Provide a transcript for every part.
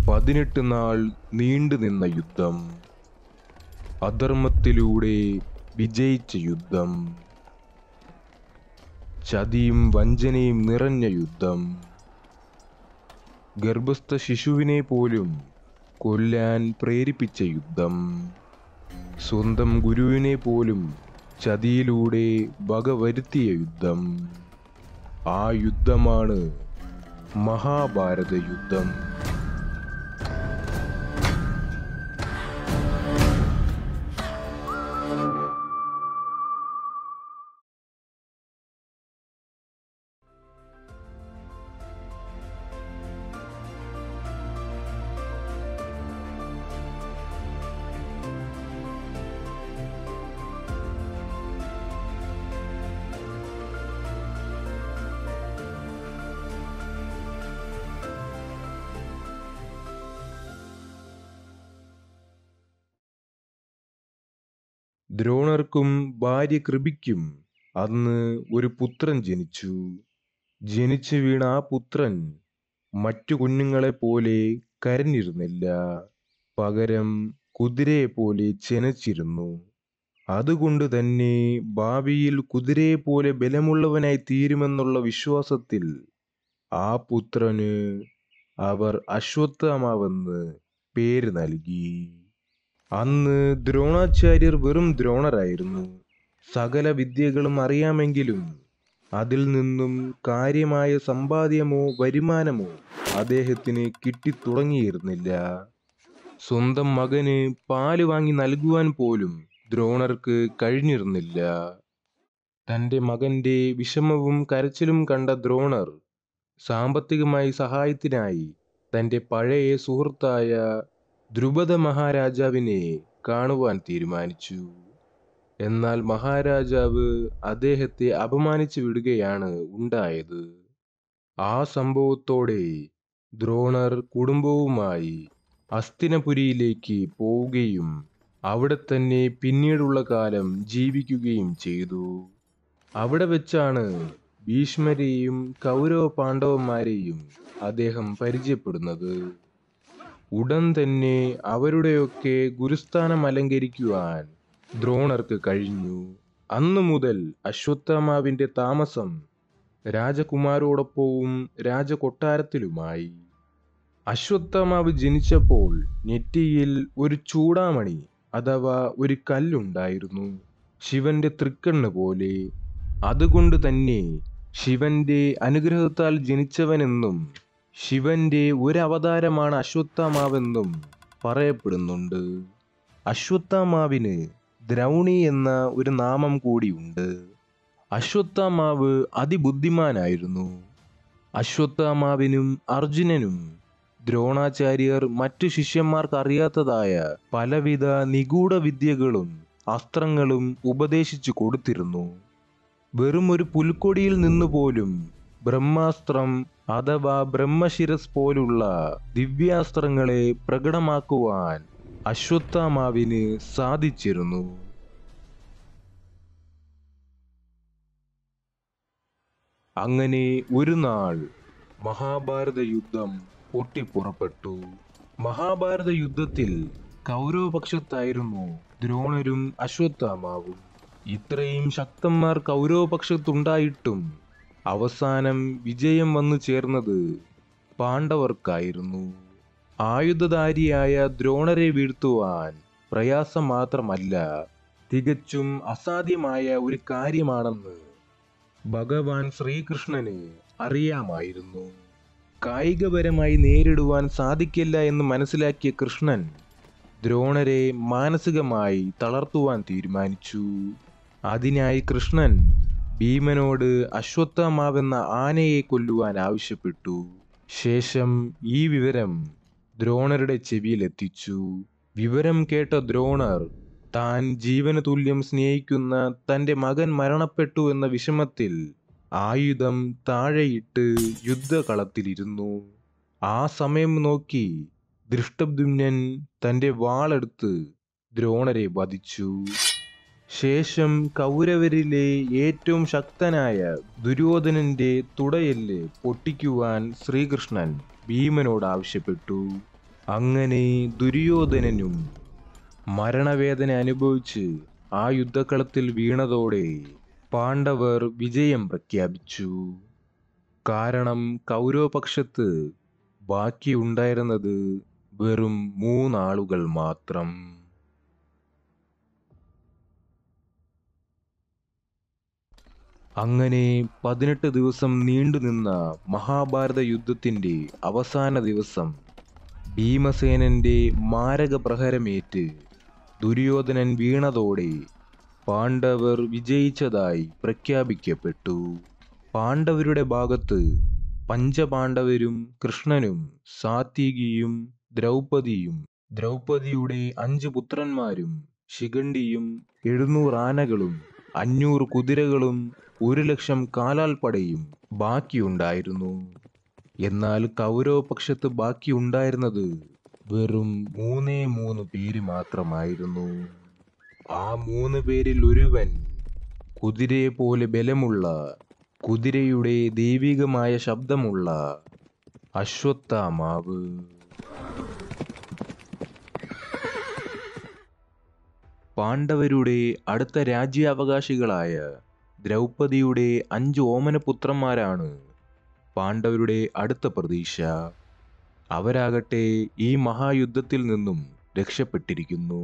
പതിനെട്ട് നാൾ നീണ്ടു നിന്ന യുദ്ധം അധർമ്മത്തിലൂടെ വിജയിച്ച യുദ്ധം ചതിയും വഞ്ചനയും നിറഞ്ഞ യുദ്ധം ഗർഭസ്ഥ ശിശുവിനെ പോലും കൊല്ലാൻ പ്രേരിപ്പിച്ച യുദ്ധം സ്വന്തം ഗുരുവിനെ പോലും ചതിയിലൂടെ വകവരുത്തിയ യുദ്ധം ആ യുദ്ധമാണ് മഹാഭാരത യുദ്ധം ദ്രോണർക്കും ഭാര്യ കൃപിക്കും അന്ന് ഒരു പുത്രൻ ജനിച്ചു ജനിച്ചു വീണ ആ പുത്രൻ മറ്റു കുഞ്ഞുങ്ങളെ പോലെ കരഞ്ഞിരുന്നില്ല പകരം കുതിരയെ പോലെ ചെനച്ചിരുന്നു അതുകൊണ്ട് തന്നെ ഭാവിയിൽ കുതിരയെ പോലെ ബലമുള്ളവനായി തീരുമെന്നുള്ള വിശ്വാസത്തിൽ ആ പുത്രന് അവർ അശ്വത്ഥാമാവെന്ന് പേര് നൽകി അന്ന് ദ്രോണാചാര്യർ വെറും ദ്രോണരായിരുന്നു സകല വിദ്യകളും അറിയാമെങ്കിലും അതിൽ നിന്നും കാര്യമായ സമ്പാദ്യമോ വരുമാനമോ അദ്ദേഹത്തിന് കിട്ടിത്തുടങ്ങിയിരുന്നില്ല സ്വന്തം മകന് പാല് വാങ്ങി നൽകുവാൻ പോലും ദ്രോണർക്ക് കഴിഞ്ഞിരുന്നില്ല തന്റെ മകന്റെ വിഷമവും കരച്ചിലും കണ്ട ദ്രോണർ സാമ്പത്തികമായി സഹായത്തിനായി തന്റെ പഴയ സുഹൃത്തായ ദ്രുപദ മഹാരാജാവിനെ കാണുവാൻ തീരുമാനിച്ചു എന്നാൽ മഹാരാജാവ് അദ്ദേഹത്തെ അപമാനിച്ചു വിടുകയാണ് ഉണ്ടായത് ആ സംഭവത്തോടെ ദ്രോണർ കുടുംബവുമായി അസ്തിനപുരിയിലേക്ക് പോവുകയും അവിടെ തന്നെ പിന്നീടുള്ള കാലം ജീവിക്കുകയും ചെയ്തു അവിടെ വെച്ചാണ് ഭീഷ്മരെയും കൗരവ പാണ്ഡവന്മാരെയും അദ്ദേഹം പരിചയപ്പെടുന്നത് ഉടൻ തന്നെ അവരുടെയൊക്കെ ഗുരുസ്ഥാനം അലങ്കരിക്കുവാൻ ദ്രോണർക്ക് കഴിഞ്ഞു അന്നു മുതൽ അശ്വത്ഥാമാവിന്റെ താമസം രാജകുമാരോടൊപ്പവും രാജകൊട്ടാരത്തിലുമായി അശ്വത്ഥാമാവ് ജനിച്ചപ്പോൾ നെറ്റിയിൽ ഒരു ചൂടാമണി അഥവാ ഒരു കല്ലുണ്ടായിരുന്നു ശിവന്റെ തൃക്കണ്ണ് പോലെ അതുകൊണ്ട് തന്നെ ശിവന്റെ അനുഗ്രഹത്താൽ ജനിച്ചവനെന്നും ശിവന്റെ ഒരു അവതാരമാണ് അശ്വത്ഥാമാവെന്നും പറയപ്പെടുന്നുണ്ട് അശ്വത്ഥാമാവിന് ദ്രൗണി എന്ന ഒരു നാമം കൂടിയുണ്ട് അശ്വത്ഥാമാവ് അതിബുദ്ധിമാനായിരുന്നു അശ്വത്ഥാമാവിനും അർജുനനും ദ്രോണാചാര്യർ മറ്റു ശിഷ്യന്മാർക്ക് അറിയാത്തതായ പലവിധ നിഗൂഢ വിദ്യകളും അസ്ത്രങ്ങളും ഉപദേശിച്ചു കൊടുത്തിരുന്നു വെറും ഒരു പുൽക്കൊടിയിൽ നിന്ന് പോലും ബ്രഹ്മാസ്ത്രം അഥവാ ബ്രഹ്മശിരസ് പോലുള്ള ദിവ്യാസ്ത്രങ്ങളെ പ്രകടമാക്കുവാൻ അശ്വത്ഥാമാവിന് സാധിച്ചിരുന്നു അങ്ങനെ ഒരു നാൾ മഹാഭാരത യുദ്ധം പൊട്ടിപ്പുറപ്പെട്ടു മഹാഭാരത യുദ്ധത്തിൽ കൗരവപക്ഷത്തായിരുന്നു ദ്രോണരും അശ്വത്ഥാമാവും ഇത്രയും ശക്തന്മാർ കൗരവപക്ഷത്തുണ്ടായിട്ടും അവസാനം വിജയം വന്നു ചേർന്നത് പാണ്ഡവർക്കായിരുന്നു ആയുധധാരിയായ ദ്രോണരെ വീഴ്ത്തുവാൻ പ്രയാസം മാത്രമല്ല തികച്ചും അസാധ്യമായ ഒരു കാര്യമാണെന്ന് ഭഗവാൻ ശ്രീകൃഷ്ണന് അറിയാമായിരുന്നു കായികപരമായി നേരിടുവാൻ സാധിക്കില്ല എന്ന് മനസ്സിലാക്കിയ കൃഷ്ണൻ ദ്രോണരെ മാനസികമായി തളർത്തുവാൻ തീരുമാനിച്ചു അതിനായി കൃഷ്ണൻ ഭീമനോട് അശ്വത്ഥാമാവെന്ന ആനയെ കൊല്ലുവാൻ ആവശ്യപ്പെട്ടു ശേഷം ഈ വിവരം ദ്രോണരുടെ ചെവിയിലെത്തിച്ചു വിവരം കേട്ട ദ്രോണർ താൻ ജീവന തുല്യം സ്നേഹിക്കുന്ന തന്റെ മകൻ മരണപ്പെട്ടു എന്ന വിഷമത്തിൽ ആയുധം താഴെയിട്ട് യുദ്ധകളത്തിലിരുന്നു ആ സമയം നോക്കി ദൃഷ്ടബ്ദുമ്നൻ തന്റെ വാളെടുത്ത് ദ്രോണരെ വധിച്ചു ശേഷം കൗരവരിലെ ഏറ്റവും ശക്തനായ ദുര്യോധനന്റെ തുടയെല്ല് പൊട്ടിക്കുവാൻ ശ്രീകൃഷ്ണൻ ഭീമനോട് ആവശ്യപ്പെട്ടു അങ്ങനെ ദുര്യോധനനും മരണവേദന അനുഭവിച്ച് ആ യുദ്ധക്കളത്തിൽ വീണതോടെ പാണ്ഡവർ വിജയം പ്രഖ്യാപിച്ചു കാരണം കൗരവപക്ഷത്ത് ബാക്കിയുണ്ടായിരുന്നത് വെറും മൂന്നാളുകൾ മാത്രം അങ്ങനെ പതിനെട്ട് ദിവസം നീണ്ടുനിന്ന മഹാഭാരത യുദ്ധത്തിന്റെ അവസാന ദിവസം ഭീമസേനന്റെ മാരക പ്രഹരമേറ്റ് ദുര്യോധനൻ വീണതോടെ പാണ്ഡവർ വിജയിച്ചതായി പ്രഖ്യാപിക്കപ്പെട്ടു പാണ്ഡവരുടെ ഭാഗത്ത് പഞ്ചപാണ്ഡവരും കൃഷ്ണനും സാത്വികിയും ദ്രൗപദിയും ദ്രൗപദിയുടെ അഞ്ചു പുത്രന്മാരും ശിഖണ്ഡിയും എഴുന്നൂറ് ആനകളും അഞ്ഞൂറ് കുതിരകളും ഒരു ലക്ഷം കാലാൾപ്പടയും ബാക്കിയുണ്ടായിരുന്നു എന്നാൽ കൗരവപക്ഷത്ത് ബാക്കിയുണ്ടായിരുന്നത് വെറും മൂന്നേ മൂന്ന് പേര് മാത്രമായിരുന്നു ആ മൂന്ന് പേരിൽ ഒരുവൻ കുതിരയെ പോലെ ബലമുള്ള കുതിരയുടെ ദൈവികമായ ശബ്ദമുള്ള അശ്വത്ഥാമാവ് പാണ്ഡവരുടെ അടുത്ത രാജ്യാവകാശികളായ ദ്രൗപദിയുടെ അഞ്ച് ഓമനപുത്രന്മാരാണ് പാണ്ഡവരുടെ അടുത്ത പ്രതീക്ഷ അവരാകട്ടെ ഈ മഹായുദ്ധത്തിൽ നിന്നും രക്ഷപ്പെട്ടിരിക്കുന്നു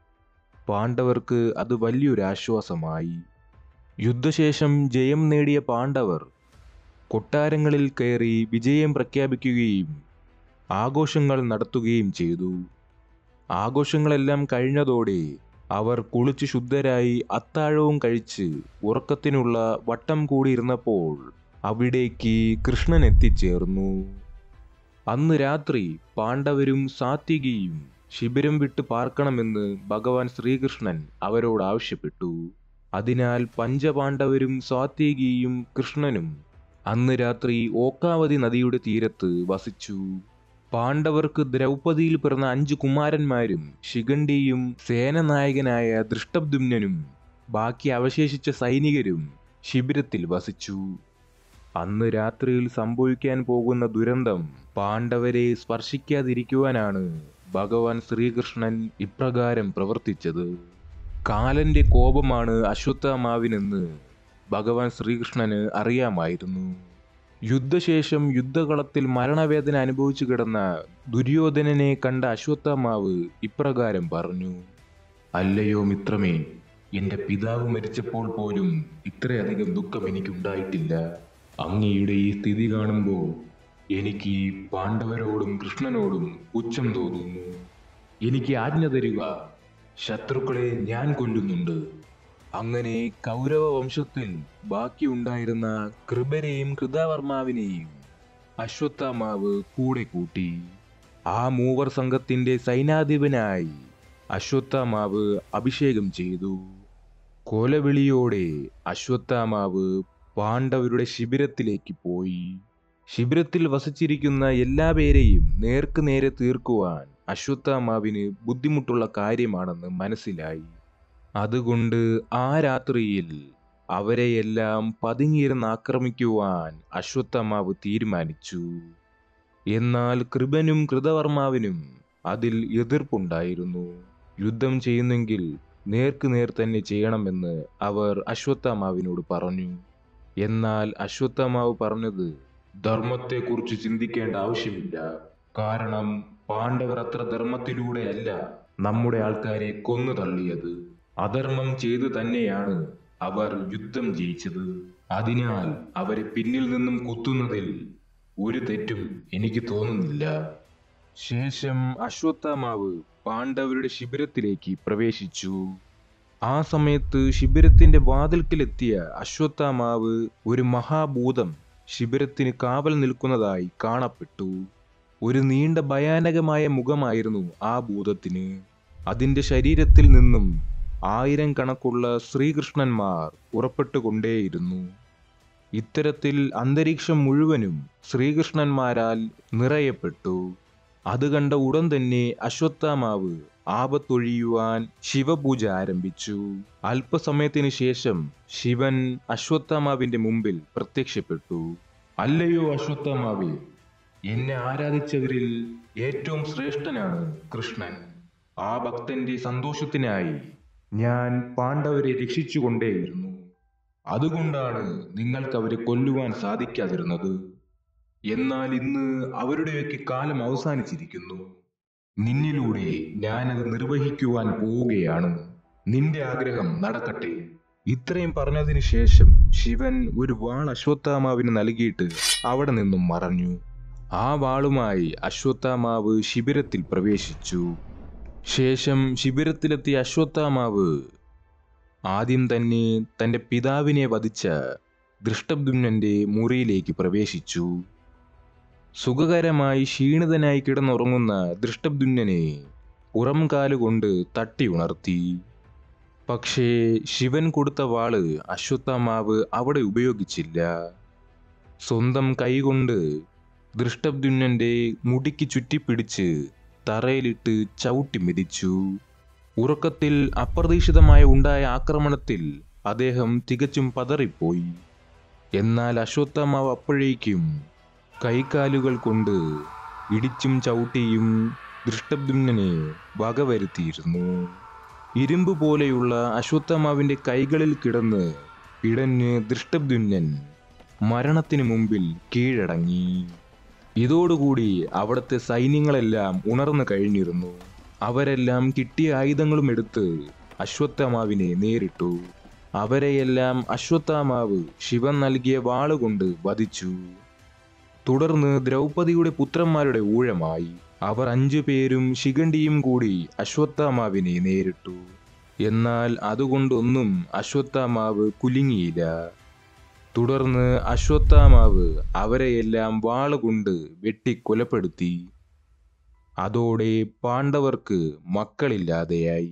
പാണ്ഡവർക്ക് അത് വലിയൊരാശ്വാസമായി യുദ്ധശേഷം ജയം നേടിയ പാണ്ഡവർ കൊട്ടാരങ്ങളിൽ കയറി വിജയം പ്രഖ്യാപിക്കുകയും ആഘോഷങ്ങൾ നടത്തുകയും ചെയ്തു ആഘോഷങ്ങളെല്ലാം കഴിഞ്ഞതോടെ അവർ കുളിച്ച് ശുദ്ധരായി അത്താഴവും കഴിച്ച് ഉറക്കത്തിനുള്ള വട്ടം കൂടിയിരുന്നപ്പോൾ അവിടേക്ക് കൃഷ്ണൻ എത്തിച്ചേർന്നു അന്ന് രാത്രി പാണ്ഡവരും സാത്വികിയും ശിബിരം വിട്ട് പാർക്കണമെന്ന് ഭഗവാൻ ശ്രീകൃഷ്ണൻ അവരോട് ആവശ്യപ്പെട്ടു അതിനാൽ പഞ്ചപാണ്ഡവരും സാത്വികിയും കൃഷ്ണനും അന്ന് രാത്രി ഓക്കാവതി നദിയുടെ തീരത്ത് വസിച്ചു പാണ്ഡവർക്ക് ദ്രൗപദിയിൽ പിറന്ന അഞ്ച് കുമാരന്മാരും ശിഖണ്ഡിയും സേനനായകനായ ദൃഷ്ടബ്ദുമ്നനും ബാക്കി അവശേഷിച്ച സൈനികരും ശിബിരത്തിൽ വസിച്ചു അന്ന് രാത്രിയിൽ സംഭവിക്കാൻ പോകുന്ന ദുരന്തം പാണ്ഡവരെ സ്പർശിക്കാതിരിക്കുവാനാണ് ഭഗവാൻ ശ്രീകൃഷ്ണൻ ഇപ്രകാരം പ്രവർത്തിച്ചത് കാലന്റെ കോപമാണ് അശ്വത്ഥാമാവിനെന്ന് ഭഗവാൻ ശ്രീകൃഷ്ണന് അറിയാമായിരുന്നു യുദ്ധശേഷം യുദ്ധകളത്തിൽ മരണവേദന അനുഭവിച്ചു കിടന്ന ദുര്യോധനനെ കണ്ട അശ്വത്ഥാമാവ് ഇപ്രകാരം പറഞ്ഞു അല്ലയോ മിത്രമേ എന്റെ പിതാവ് മരിച്ചപ്പോൾ പോലും ഇത്രയധികം ദുഃഖം എനിക്കുണ്ടായിട്ടില്ല അങ്ങയുടെ ഈ സ്ഥിതി കാണുമ്പോൾ എനിക്ക് പാണ്ഡവരോടും കൃഷ്ണനോടും പുച്ഛം തോന്നുന്നു എനിക്ക് ആജ്ഞ തരിക ശത്രുക്കളെ ഞാൻ കൊല്ലുന്നുണ്ട് അങ്ങനെ കൗരവ വംശത്തിൽ ബാക്കിയുണ്ടായിരുന്ന കൃപരെയും കൃതാവർമാവിനെയും അശ്വത്ഥാമാവ് കൂടെ കൂട്ടി ആ മൂവർ സംഘത്തിന്റെ സൈനാധിപനായി അശ്വത്ഥാമാവ് അഭിഷേകം ചെയ്തു കോലവിളിയോടെ അശ്വത്ഥാമാവ് പാണ്ഡവരുടെ ശിബിരത്തിലേക്ക് പോയി ശിബിരത്തിൽ വസിച്ചിരിക്കുന്ന എല്ലാ പേരെയും നേർക്ക് നേരെ തീർക്കുവാൻ അശ്വത്ഥാമാവിന് ബുദ്ധിമുട്ടുള്ള കാര്യമാണെന്ന് മനസ്സിലായി അതുകൊണ്ട് ആ രാത്രിയിൽ അവരെയെല്ലാം പതുങ്ങിയിരുന്ന് ആക്രമിക്കുവാൻ അശ്വത്ഥമാവ് തീരുമാനിച്ചു എന്നാൽ കൃപനും കൃതവർമാവിനും അതിൽ എതിർപ്പുണ്ടായിരുന്നു യുദ്ധം ചെയ്യുന്നെങ്കിൽ നേർക്ക് നേർ തന്നെ ചെയ്യണമെന്ന് അവർ അശ്വത്ഥമാവിനോട് പറഞ്ഞു എന്നാൽ അശ്വത്ഥമാവ് പറഞ്ഞത് ധർമ്മത്തെക്കുറിച്ച് ചിന്തിക്കേണ്ട ആവശ്യമില്ല കാരണം പാണ്ഡവർ അത്ര ധർമ്മത്തിലൂടെയല്ല നമ്മുടെ ആൾക്കാരെ കൊന്നു തള്ളിയത് അധർമ്മം ചെയ്തു തന്നെയാണ് അവർ യുദ്ധം ജയിച്ചത് അതിനാൽ അവരെ പിന്നിൽ നിന്നും കുത്തുന്നതിൽ ഒരു തെറ്റും എനിക്ക് തോന്നുന്നില്ല ശേഷം അശ്വത്ഥാമാവ് പാണ്ഡവരുടെ ശിബിരത്തിലേക്ക് പ്രവേശിച്ചു ആ സമയത്ത് ശിബിരത്തിന്റെ വാതിൽക്കലെത്തിയ അശ്വത്ഥാമാവ് ഒരു മഹാഭൂതം ശിബിരത്തിന് കാവൽ നിൽക്കുന്നതായി കാണപ്പെട്ടു ഒരു നീണ്ട ഭയാനകമായ മുഖമായിരുന്നു ആ ഭൂതത്തിന് അതിന്റെ ശരീരത്തിൽ നിന്നും ആയിരം കണക്കുള്ള ശ്രീകൃഷ്ണന്മാർ പുറപ്പെട്ടുകൊണ്ടേയിരുന്നു ഇത്തരത്തിൽ അന്തരീക്ഷം മുഴുവനും ശ്രീകൃഷ്ണന്മാരാൽ നിറയപ്പെട്ടു അത് കണ്ട ഉടൻ തന്നെ അശ്വത്ഥാമാവ് ആപത്തൊഴിയുവാൻ ശിവപൂജ ആരംഭിച്ചു അല്പസമയത്തിന് ശേഷം ശിവൻ അശ്വത്ഥാമാവിന്റെ മുമ്പിൽ പ്രത്യക്ഷപ്പെട്ടു അല്ലയോ അശ്വത്ഥാമാവേ എന്നെ ആരാധിച്ചവരിൽ ഏറ്റവും ശ്രേഷ്ഠനാണ് കൃഷ്ണൻ ആ ഭക്തന്റെ സന്തോഷത്തിനായി ഞാൻ പാണ്ഡവരെ രക്ഷിച്ചുകൊണ്ടേയിരുന്നു അതുകൊണ്ടാണ് നിങ്ങൾക്ക് അവരെ കൊല്ലുവാൻ സാധിക്കാതിരുന്നത് എന്നാൽ ഇന്ന് അവരുടെയൊക്കെ കാലം അവസാനിച്ചിരിക്കുന്നു നിന്നിലൂടെ ഞാനത് നിർവഹിക്കുവാൻ പോവുകയാണ് നിന്റെ ആഗ്രഹം നടക്കട്ടെ ഇത്രയും പറഞ്ഞതിന് ശേഷം ശിവൻ ഒരു വാൾ അശ്വത്ഥാമാവിന് നൽകിയിട്ട് അവിടെ നിന്നും മറഞ്ഞു ആ വാളുമായി അശ്വത്ഥാമാവ് ശിബിരത്തിൽ പ്രവേശിച്ചു ശേഷം ശിബിരത്തിലെത്തിയ അശ്വത്ഥാമാവ് ആദ്യം തന്നെ തന്റെ പിതാവിനെ വധിച്ച ദൃഷ്ടബ്ദുമ്നന്റെ മുറിയിലേക്ക് പ്രവേശിച്ചു സുഖകരമായി ക്ഷീണിതനായി കിടന്നുറങ്ങുന്ന ദൃഷ്ടബ്ദുന്നനെ പുറം കാലുകൊണ്ട് തട്ടി ഉണർത്തി പക്ഷേ ശിവൻ കൊടുത്ത വാള് അശ്വത്ഥാമാവ് അവിടെ ഉപയോഗിച്ചില്ല സ്വന്തം കൈകൊണ്ട് ദൃഷ്ടബ്ദുന്നന്റെ മുടിക്ക് ചുറ്റിപ്പിടിച്ച് തറയിലിട്ട് ചവിട്ടി മെതിച്ചു ഉറക്കത്തിൽ അപ്രതീക്ഷിതമായ ഉണ്ടായ ആക്രമണത്തിൽ അദ്ദേഹം തികച്ചും പതറിപ്പോയി എന്നാൽ അശ്വത്ഥാമാവ് അപ്പോഴേക്കും കൈകാലുകൾ കൊണ്ട് ഇടിച്ചും ചവിട്ടിയും ദൃഷ്ടബ്ദുന്നനെ വകവരുത്തിയിരുന്നു ഇരുമ്പ് പോലെയുള്ള അശ്വത്ഥമാവിന്റെ കൈകളിൽ കിടന്ന് പിടഞ്ഞ് ദൃഷ്ടബ്ദുന്നൻ മരണത്തിനു മുമ്പിൽ കീഴടങ്ങി ഇതോടുകൂടി അവിടുത്തെ സൈന്യങ്ങളെല്ലാം ഉണർന്നു കഴിഞ്ഞിരുന്നു അവരെല്ലാം കിട്ടിയ ആയുധങ്ങളും എടുത്ത് അശ്വത്ഥമാവിനെ നേരിട്ടു അവരെയെല്ലാം അശ്വത്ഥാമാവ് ശിവൻ നൽകിയ വാളുകൊണ്ട് വധിച്ചു തുടർന്ന് ദ്രൗപദിയുടെ പുത്രന്മാരുടെ ഊഴമായി അവർ അഞ്ചു പേരും ശിഖണ്ഡിയും കൂടി അശ്വത്ഥാമാവിനെ നേരിട്ടു എന്നാൽ അതുകൊണ്ടൊന്നും അശ്വത്ഥാമാവ് കുലുങ്ങിയില്ല തുടർന്ന് അശ്വത്ഥാമാവ് അവരെയെല്ലാം വാളുകൊണ്ട് വെട്ടിക്കൊലപ്പെടുത്തി അതോടെ പാണ്ഡവർക്ക് മക്കളില്ലാതെയായി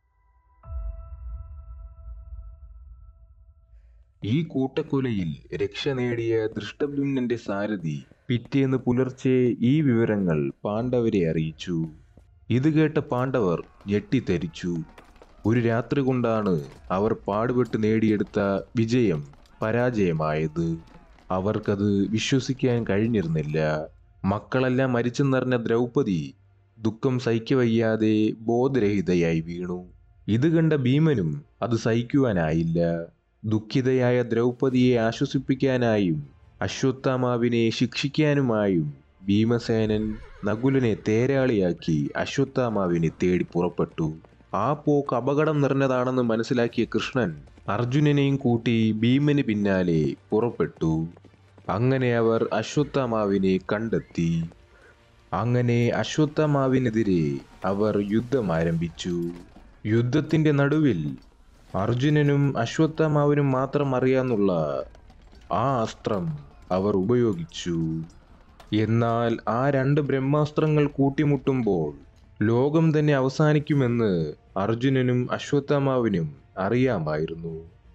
ഈ കൂട്ടക്കൊലയിൽ രക്ഷ നേടിയ ദൃഷ്ടബ്ദുമ്നന്റെ സാരഥി പിറ്റേന്ന് പുലർച്ചെ ഈ വിവരങ്ങൾ പാണ്ഡവരെ അറിയിച്ചു ഇത് കേട്ട പാണ്ഡവർ ഞെട്ടിത്തരിച്ചു ഒരു രാത്രി കൊണ്ടാണ് അവർ പാടുപെട്ട് നേടിയെടുത്ത വിജയം പരാജയമായത് അവർക്കത് വിശ്വസിക്കാൻ കഴിഞ്ഞിരുന്നില്ല മക്കളെല്ലാം മരിച്ചെന്നറിഞ്ഞ ദ്രൗപദി ദുഃഖം സഹിക്കവയ്യാതെ ബോധരഹിതയായി വീണു ഇത് കണ്ട ഭീമനും അത് സഹിക്കുവാനായില്ല ദുഃഖിതയായ ദ്രൗപദിയെ ആശ്വസിപ്പിക്കാനായും അശ്വത്ഥാമാവിനെ ശിക്ഷിക്കാനുമായും ഭീമസേനൻ നകുലനെ തേരാളിയാക്കി അശ്വത്ഥാമാവിനെ തേടി പുറപ്പെട്ടു ആ പോക്ക് അപകടം നിറഞ്ഞതാണെന്ന് മനസ്സിലാക്കിയ കൃഷ്ണൻ അർജുനനെയും കൂട്ടി ഭീമന് പിന്നാലെ പുറപ്പെട്ടു അങ്ങനെ അവർ അശ്വത്ഥാമാവിനെ കണ്ടെത്തി അങ്ങനെ അശ്വത്ഥാമാവിനെതിരെ അവർ യുദ്ധം ആരംഭിച്ചു യുദ്ധത്തിന്റെ നടുവിൽ അർജുനനും അശ്വത്ഥാമാവിനും മാത്രം അറിയാന്നുള്ള ആ അസ്ത്രം അവർ ഉപയോഗിച്ചു എന്നാൽ ആ രണ്ട് ബ്രഹ്മാസ്ത്രങ്ങൾ കൂട്ടിമുട്ടുമ്പോൾ ലോകം തന്നെ അവസാനിക്കുമെന്ന് അർജുനനും അശ്വത്ഥാമാവിനും അറിയാമായിരുന്നു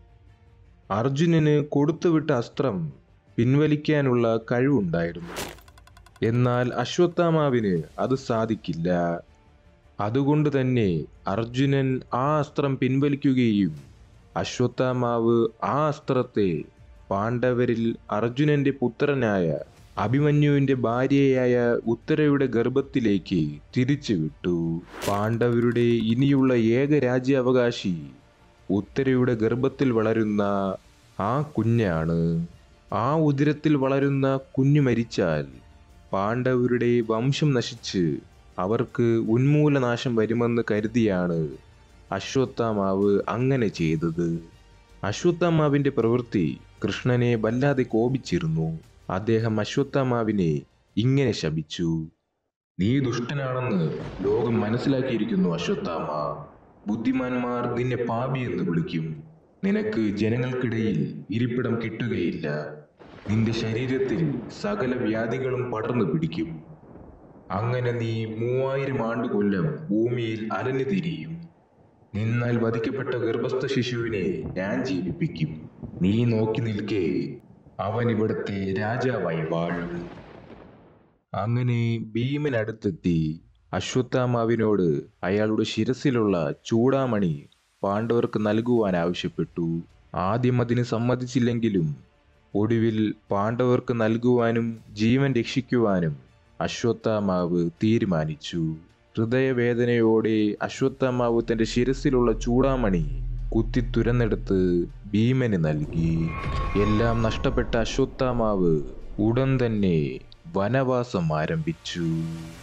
അർജുനന് കൊടുത്തുവിട്ട അസ്ത്രം പിൻവലിക്കാനുള്ള കഴിവുണ്ടായിരുന്നു എന്നാൽ അശ്വത്ഥാമാവിന് അത് സാധിക്കില്ല അതുകൊണ്ട് തന്നെ അർജുനൻ ആ അസ്ത്രം പിൻവലിക്കുകയും അശ്വത്ഥാമാവ് ആ അസ്ത്രത്തെ പാണ്ഡവരിൽ അർജുനന്റെ പുത്രനായ അഭിമന്യുവിന്റെ ഭാര്യയായ ഉത്തരയുടെ ഗർഭത്തിലേക്ക് തിരിച്ചുവിട്ടു പാണ്ഡവരുടെ ഇനിയുള്ള ഏക രാജ്യാവകാശി ഉത്തരയുടെ ഗർഭത്തിൽ വളരുന്ന ആ കുഞ്ഞാണ് ആ ഉദരത്തിൽ വളരുന്ന കുഞ്ഞു മരിച്ചാൽ പാണ്ഡവരുടെ വംശം നശിച്ച് അവർക്ക് ഉന്മൂലനാശം വരുമെന്ന് കരുതിയാണ് അശ്വത്ഥാമാവ് അങ്ങനെ ചെയ്തത് അശ്വത്ഥാമാവിന്റെ പ്രവൃത്തി കൃഷ്ണനെ വല്ലാതെ കോപിച്ചിരുന്നു അദ്ദേഹം അശ്വത്ഥാമാവിനെ ഇങ്ങനെ ശപിച്ചു നീ ദുഷ്ടനാണെന്ന് ലോകം മനസ്സിലാക്കിയിരിക്കുന്നു അശ്വത്ഥാമ ബുദ്ധിമാന്മാർ നിന്നെ പാപി എന്ന് വിളിക്കും നിനക്ക് ജനങ്ങൾക്കിടയിൽ ഇരിപ്പിടം കിട്ടുകയില്ല നിന്റെ ശരീരത്തിൽ സകല വ്യാധികളും പടർന്നു പിടിക്കും അങ്ങനെ നീ മൂവായിരം ആണ്ട് കൊല്ലം ഭൂമിയിൽ അലഞ്ഞു തിരിയും നിന്നാൽ വധിക്കപ്പെട്ട ഗർഭസ്ഥ ശിശുവിനെ ഞാൻ ജീവിപ്പിക്കും നീ നോക്കി നിൽക്കേ അവൻ ഇവിടുത്തെ രാജാവായി വാഴും അങ്ങനെ ഭീമൻ അടുത്തെത്തി അശ്വത്ഥാമാവിനോട് അയാളുടെ ശിരസിലുള്ള ചൂടാമണി പാണ്ഡവർക്ക് നൽകുവാൻ ആവശ്യപ്പെട്ടു ആദ്യം അതിന് സമ്മതിച്ചില്ലെങ്കിലും ഒടുവിൽ പാണ്ഡവർക്ക് നൽകുവാനും ജീവൻ രക്ഷിക്കുവാനും അശ്വത്ഥാമാവ് തീരുമാനിച്ചു ഹൃദയവേദനയോടെ അശ്വത്ഥാമാവ് തന്റെ ശിരസിലുള്ള ചൂടാമണി കുത്തി തുരന്നെടുത്ത് ഭീമന് നൽകി എല്ലാം നഷ്ടപ്പെട്ട അശ്വത്ഥാമാവ് ഉടൻ തന്നെ വനവാസം ആരംഭിച്ചു